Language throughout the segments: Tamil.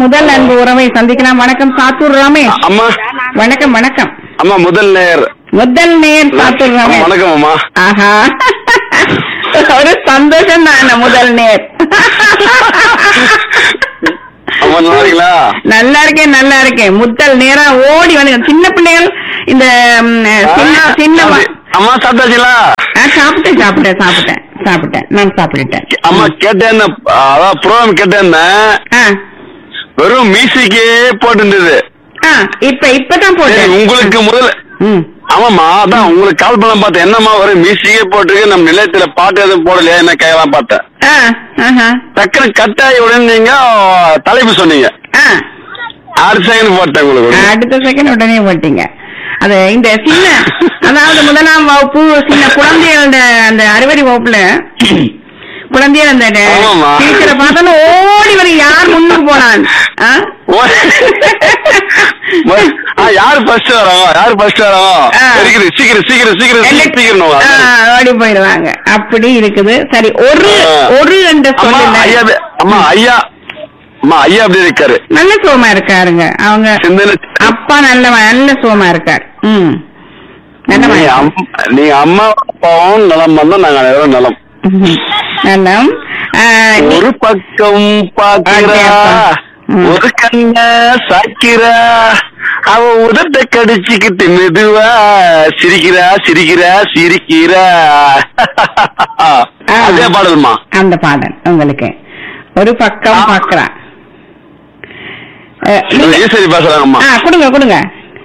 முதல் அன்பு உறவை சந்திக்கலாம் வணக்கம் சாத்தூர் ரமேஷ் அம்மா வணக்கம் வணக்கம் அம்மா முதல் நேர் முதல் நேர் சாத்தூர் ரமேஷ் வணக்கம் அம்மா ஆஹா ஒரு சந்தோஷம் தான் முதல் நேர் அம்மா நல்லா இருக்கீங்களா நல்லா இருக்கேன் நல்லா இருக்கேன் முத்தல் நேரா ஓடி வந்து சின்ன பிள்ளைகள் இந்த ம், சின்ன சின்ன ம- அம்மா சாப்பிட்டாச்சுங்களா ஆ, சாப்பிட்டேன் சாப்பிட்டேன் சாப்பிட்டேன் சாப்பிட்டேன் நான் சாப்பிட்டுட்டேன் அம்மா கேட்டேன் அதான் ப்ரோக்ராம் கேட்டேன் ஆ வெறும் மியூசிக்கே போட்டுருந்தது ஆ இப்ப இப்பதான் சரி போட்டேன் உங்களுக்கு முதல்ல ம் ஆமாம்மா அதான் உங்களுக்கு கால் பண்ண பார்த்தேன் என்னம்மா வரும் மியூசிக்கே போட்டுருக்கு நம்ம நிலையத்துல பாட்டு எதுவும் போடலையா என்ன கேட்கலாம் பார்த்தேன் ஆ ஆஹா டக்குனு கட்டாயி உடனே நீங்க தலைப்பு சொன்னீங்க ஆ ஆறு செகண்ட் போட்டேன் உங்களுக்கு அடுத்த செகண்ட் உடனே போட்டீங்க அது இந்த சின்ன அதாவது முதலாம் வகுப்பு சின்ன குழந்தைகளோட அந்த அறுவடை வகுப்புல குழந்தைகள் அந்த ஆமாம்மா. டீச்சரை பார்த்தோன்னு ஓடி வர யார் முன்னுக்கு போனான் ஆ? ஆ, யாரு ஃபர்ஸ்ட் வரோம் யாரு ஃபர்ஸ்ட் வரோம் ஆ. இருக்குது சீக்கிரம் சீக்கிரம் சீக்கிரம் என்ன- சீக்கிரம் ஆ, ஓடி போயிடுவாங்க அப்படி இருக்குது சரி ஒரு ஆ. ஒரு என்ற அம்மா ஐயா சொல்லுங்க பே- அம்மா ஐயா அம்மா ஐயா அப்படி இருக்காரு நல்ல சுகமா இருக்காருங்க அவங்க சிந்தனை அப்பா நல்ல நல்ல சுகமா இருக்கார் ம் நல்ல நீங்க மனுஷன். அம்- நீங்க அம்மா அப்பாவும் நலம் வந்தா நாங்க அனைவரும் நலம் ம். நல்லம் ஆ, நீ- ஒரு பக்கம் பாக்கிறா அப்பா. ம். ஒரு கண்ண சாக்கிறா அவ உதட்ட கடிச்சுக்கிட்டு மெதுவா சிரிக்கிறா சிரிக்கிறா சிரிக்கிறா ஆ. அதே பாடல்மா அந்த பாடல் உங்களுக்கு ஒரு பக்கம் ஆ. பாக்குறான் அஹ், நீங்க- ஈஸ்வரி பேசுறாங்கம்மா ஆ கொடுங்க கொடுங்க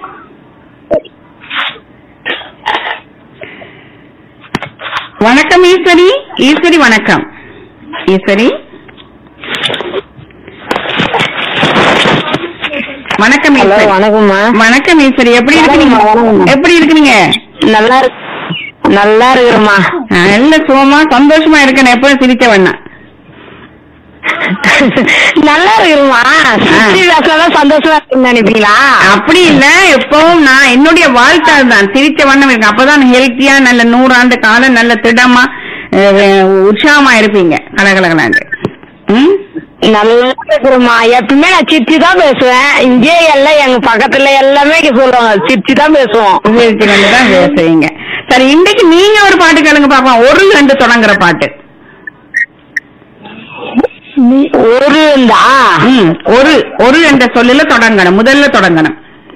வணக்கம் ஈஸ்வரி ஈஸ்வரி வணக்கம் ஈஸ்வரி வணக்கம் ஹலோ ஈஸ்வரி வணக்கம்மா வணக்கம் ஈஸ்வரி எப்படி வணக்கம்மா, இருக்கீங்க வணக்கம்மா. எப்படி இருக்கீங்க நல்லா இருக்கு நல்லா இருக்கிறம்மா ஆ, நல்ல சுகமா சந்தோஷமா இருக்கேன் எப்பவும் சிரிச்ச வேணா நல்லா இருக்கிறம்மா சிரிச்சு பேசினாதான் சந்தோஷமா இருக்குன்னு நினைப்பீங்களா அப்படி இல்ல எப்பவும் நான் என்னுடைய வாழ்க்கை தான் சிரிச்ச வண்ணம் இருக்கு அப்பதான் ஹெல்த்தியா நல்ல நூறாண்டு காலம் நல்ல திடமா அஹ், உற்சாகமா இருப்பீங்க கலகலகலாண்டு ம் நல்லா இருக்கிறம்மா எப்பவுமே நான் சிரிச்சு தான் பேசுவேன் இங்கே எல்லாம் எங்க பக்கத்துல எல்லாமே சொல்லுவாங்க சிரிச்சு தான் பேசுவோம் சிரிச்சு கொண்டு தான் பேசுவீங்க சரி இன்னைக்கு நீங்க ஒரு பாட்டு கேளுங்க பாப்போம் ஒரு ரெண்டு தொடங்குற பாட்டு ஒரு இருந்தா ம் ஒரு ஒரு என்ற சொல்லுல தொடங்கணும் முதல்ல தொடங்கணும்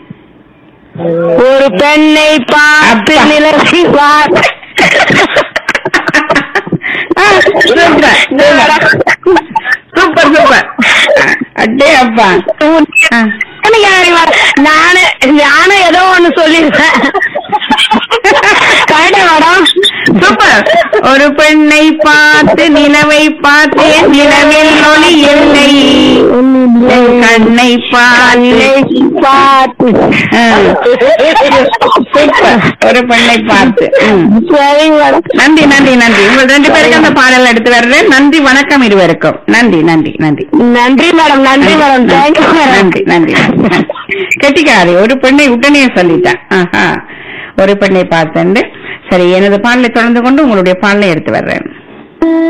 ஒரு பெண்ணை பார்த்து அப்பா. நிலவி பார்த்து ஆ, சூப்பர் சூப்பர் சூப்பர் அட்டே அப்பா ஆ. எனக்கு யாரு வர- நானு நானும் ஏதோ ஒண்ணு சொல்லிருக்கேன் கரெக்டா மேடம் சூப்பர் ஒரு பெண்ணை பார்த்து நிலவை பார்த்தேன் நிலவில் ஒளி இல்லை என் கண்ணை பார்த்து பார்த்து ஆ. சூப்பர் ஒரு பெண்ணை பார்த்து ம். சரி மேடம் நன்றி நன்றி நன்றி உங்கள் ரெண்டு பேருக்கு அந்த பாடல் எடுத்து வர்றேன் நன்றி வணக்கம் இருவருக்கும் நன்றி நன்றி நன்றி நன்றி மேடம் நன்றி மேடம் தேங்க்யூ மேடம் நன்றி நன்றி கெட்டிக்காரி ஒரு பெண்ணை உடனே சொல்லிட்டேன் ஆஹா ஒரு பெண்ணை பார்த்தேன் சரி எனது பாடலை தொடர்ந்து கொண்டு உங்களுடைய பாடலை எடுத்து வர்றேன்